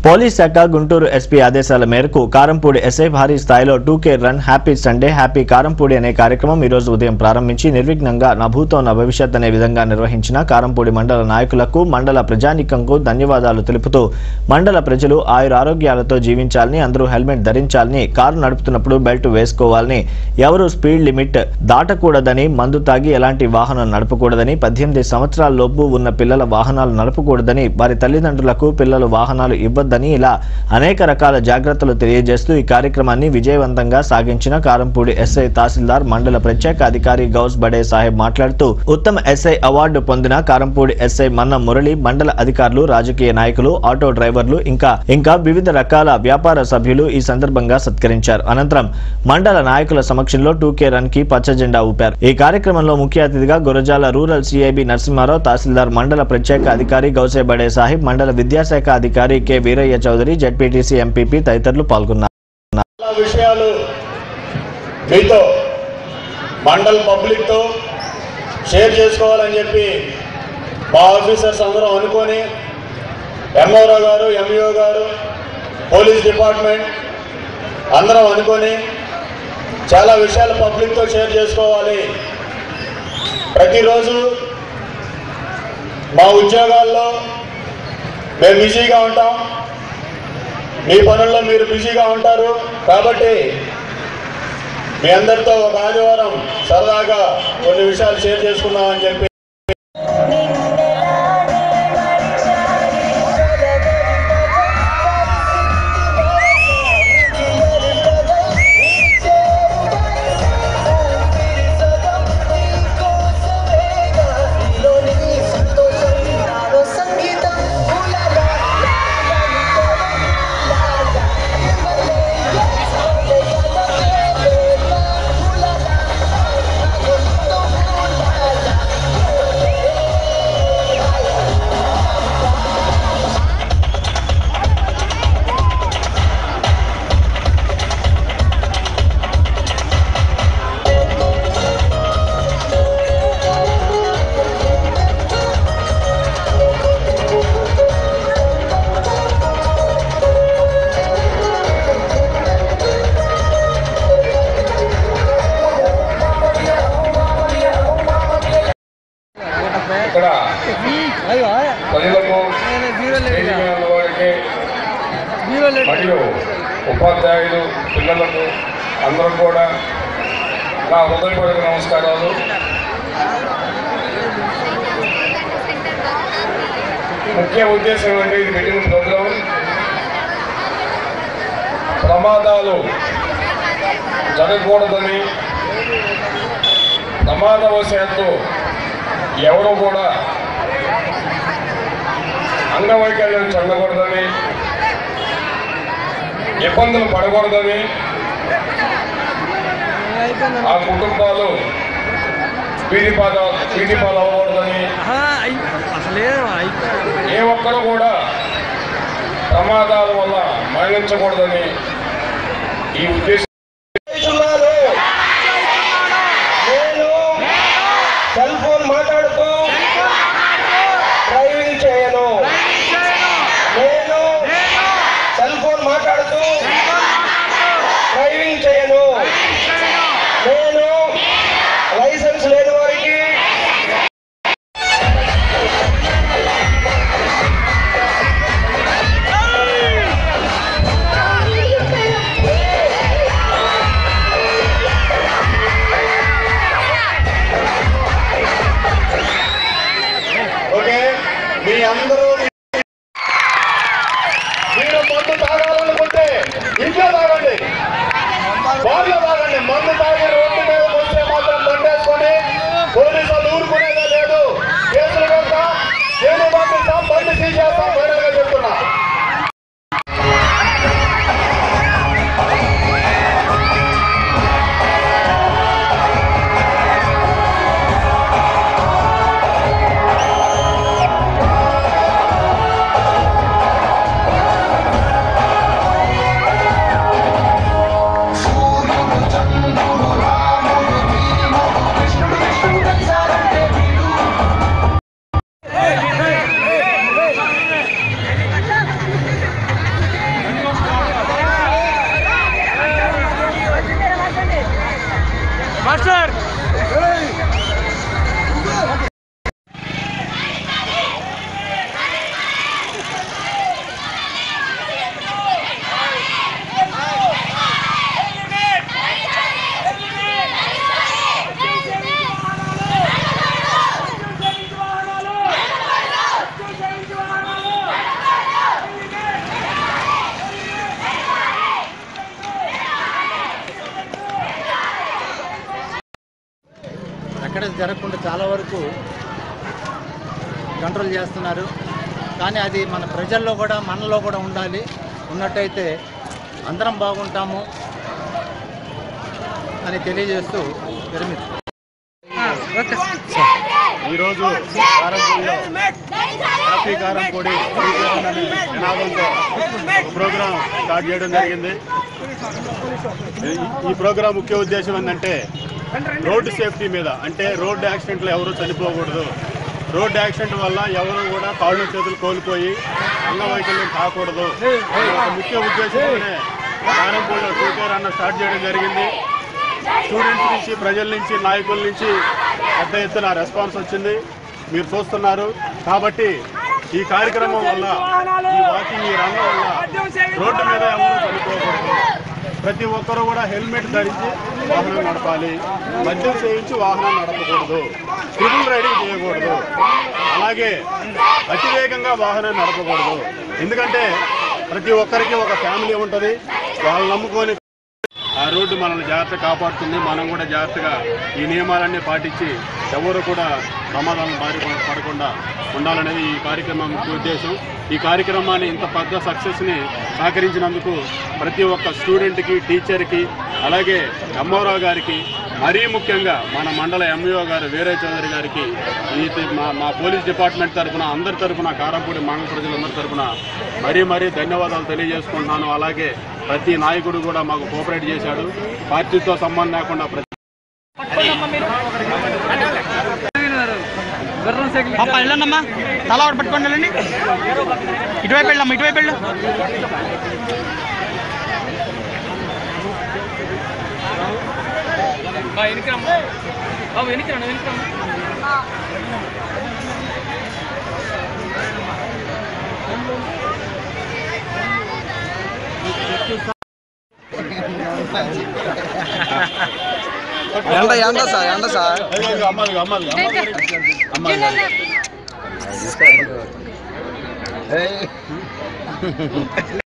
Police శాఖ Guntur SP ఆదేశాల మేరకు కారంపూడి ఎస్ఐ భారీ స్థాయిలో two K run happy Sunday happy Karampudi అనే కార్యక్రమం ఈ రోజు ఉదయం ప్రారంభించి నిర్విఘ్నంగా నా భూతో నా భవిష్యత్ అనే విధంగా నిర్వహించిన కారంపూడి మండల నాయకులకు మండల ప్రజానికంకు ధన్యవాదాలు తెలుపుతూ మండల ప్రజలు ఆయుర ఆరోగ్యాలతో జీవించాలని అందరూ హెల్మెట్ ధరించాలని కారు నడుపుతున్నప్పుడు బెల్ట్ వేసుకోవాలని ఎవరు స్పీడ్ లిమిట్ దాటకూడదని మందు తాగి ఎలాంటి వాహనం నడపకూడదని పద్దెనిమిది సంవత్సరాల లోపు ఉన్న పిల్లల వాహనాలు నడపకూడదని వారి తల్లిదండ్రులకు పిల్లలు వాహనాలు ఇవ్వద్దని ఇలా అనేక రకాల జాగ్రత్తలు తెలియజేస్తూ ఈ కార్యక్రమాన్ని విజయవంతంగా సాగించిన కారంపూడి ఎస్ఐ తహసీల్దార్ మండల ప్రత్యేక అధికారి గౌస్ బడే సాహెబ్ మాట్లాడుతూ ఉత్తమ ఎస్ఐ అవార్డు పొందిన కారంపూడి ఎస్ఐ మన్న మురళి మండల అధికారులు రాజకీయ నాయకులు ఆటో డ్రైవర్లు ఇంకా ఇంకా వివిధ రకాల వ్యాపార సభ్యులు ఈ సందర్భంగా సత్కరించారు అనంతరం మండల నాయకుల సమక్షంలో టూ కే రన్ కి పచ్చ జెండా ఊపారు ఈ కార్యక్రమంలో ముఖ్య అతిథిగా గురజాల రూరల్ సిఐబి నరసింహారావు తహసీల్దార్ మండల ప్రత్యేక అధికారి గౌసే బడే సాహిబ్ మండల విద్యాశాఖ అధికారి K Veeraiah Chowdary ZPTC MPP తదితరులు పాల్గొన్నారు చాలా విషయాలు మీతో మండల్ పబ్లిక్తో షేర్ చేసుకోవాలని చెప్పి మా ఆఫీసర్స్ అందరం అనుకొని ఎంఓరో గారు ఎంఈఓ గారు పోలీస్ డిపార్ట్మెంట్ అందరం అనుకొని చాలా విషయాలు పబ్లిక్తో షేర్ చేసుకోవాలి ప్రతిరోజు మా ఉద్యోగాల్లో మేము బిజీగా ఉంటాం మీ పనుల్లో మీరు బిజీగా ఉంటారు కాబట్టి మీ అందరితో ఒక ఆదివారం సరదాగా కొన్ని విషయాలు షేర్ చేసుకుందామని చెప్పి ఇక్కడ ప్రజలకు వేదిక మీద ఉన్న వారికి మరియు ఉపాధ్యాయులు పిల్లలకు అందరూ కూడా నా హృదయపూర్వక నమస్కారాలు ముఖ్య ఉద్దేశం అంటే ఇది పెట్టిన ప్రోగ్రాం ప్రమాదాలు జరగకూడదని ప్రమాదవశాత్తు ఎవరు కూడా అంగవైకల్యం చెందకూడదని ఇబ్బందులు పడకూడదని ఆ కుటుంబాలు వీధి పాద వీధి పాలు అవ్వకూడదని అసలే అయిపోయింది ఏ ఒక్కరు కూడా ప్రమాదాల వల్ల మరణించకూడదని ఈ ఉద్దేశం చేస్తున్నారు. నేను సెల్ ఫోన్ మాట్లాడుతూ డ్రైవింగ్ చేయను నేను సెల్ ఫోన్ మాట్లాడుతూ డ్రైవింగ్ చేయను నేను లైసెన్స్ లేని వారికి Hey! సంఘటన జరగకుండా చాలా వరకు కంట్రోల్ చేస్తున్నారు కానీ అది మన ప్రజల్లో కూడా మనలో కూడా ఉండాలి ఉన్నట్టయితే అందరం బాగుంటాము అని తెలియజేస్తూ విరమిస్తున్నాను ఓకే ఈరోజు కారంపూడిలో హ్యాపీ కారంపూడి శ్రీకరణ అనే నినాదంతో ఒక ప్రోగ్రాం స్టార్ట్ చేయడం జరిగింది ఈ- ఈ ప్రోగ్రాం ముఖ్య ఉద్దేశం ఏంటంటే రోడ్డు సేఫ్టీ మీద అంటే రోడ్డు యాక్సిడెంట్లో ఎవరు చనిపోకూడదు రోడ్డు యాక్సిడెంట్ వల్ల ఎవరు కూడా కాళ్ళు చేతులు కోల్పోయి అంగవైకల్యం కాకూడదు అనే ఒక ముఖ్య ఉద్దేశంతోనే కారంపూడిలో టీచర్ అన్న స్టార్ట్ చేయడం జరిగింది స్టూడెంట్స్ నుంచి ప్రజల నుంచి నాయకుల నుంచి పెద్ద ఎత్తున రెస్పాన్స్ వచ్చింది మీరు చూస్తున్నారు కాబట్టి ఈ కార్యక్రమం వల్ల ఈ వాకింగ్ ఈ రంగం వల్ల రోడ్డు మీద ఎవరు చనిపోకూడదు ప్రతి ఒక్కరూ కూడా హెల్మెట్ ధరించి వాహనం నడపాలి మద్యం సేవించి వాహనం నడపకూడదు ట్రిపుల్ రైడింగ్ చేయకూడదు అలాగే అతివేగంగా వాహనం నడపకూడదు ఎందుకంటే ప్రతి ఒక్కరికి ఒక ఫ్యామిలీ ఉంటుంది వాళ్ళు నమ్ముకొని ఆ రోడ్డు మనల్ని జాగ్రత్త కాపాడుతుంది మనం కూడా జాగ్రత్తగా ఈ నియమాలన్నీ పాటించి ఎవరు కూడా ప్రమాదాలను బారి పడకుండా ఉండాలనేది ఈ కార్యక్రమం ముఖ్య ఉద్దేశం ఈ కార్యక్రమాన్ని ఇంత పెద్ద సక్సెస్ని సహకరించినందుకు ప్రతి ఒక్క స్టూడెంట్కి టీచర్కి అలాగే ఎంఓరావు గారికి మరీ ముఖ్యంగా మన మండల ఎంఈఓ గారు వీరే చౌదరి గారికి ఈ మా మా పోలీస్ డిపార్ట్మెంట్ తరఫున అందరి తరఫున కారంపూడి మండల ప్రజలందరి తరఫున మరీ మరీ ధన్యవాదాలు తెలియజేసుకుంటున్నాను అలాగే ప్రతి నాయకుడు కూడా మాకు కోఆపరేట్ చేశాడు పార్టీతో సంబంధం లేకుండా ప్రతి గుర్రం సైకిల్ పాప వెళ్ళండమ్మా తల ఒకటి పట్టుకొని వెళ్ళండి ఇటువైపు వెళ్ళమ్మా ఇటువైపు వెళ్ళు బా వెనకరమ్మా బాబు వెనకరండి వెనకరమ్మా ఎండ ఎండ సార్ ఎండ సార్ అమ్మాలి అమ్మాలి అమ్మాలి ఏయ్.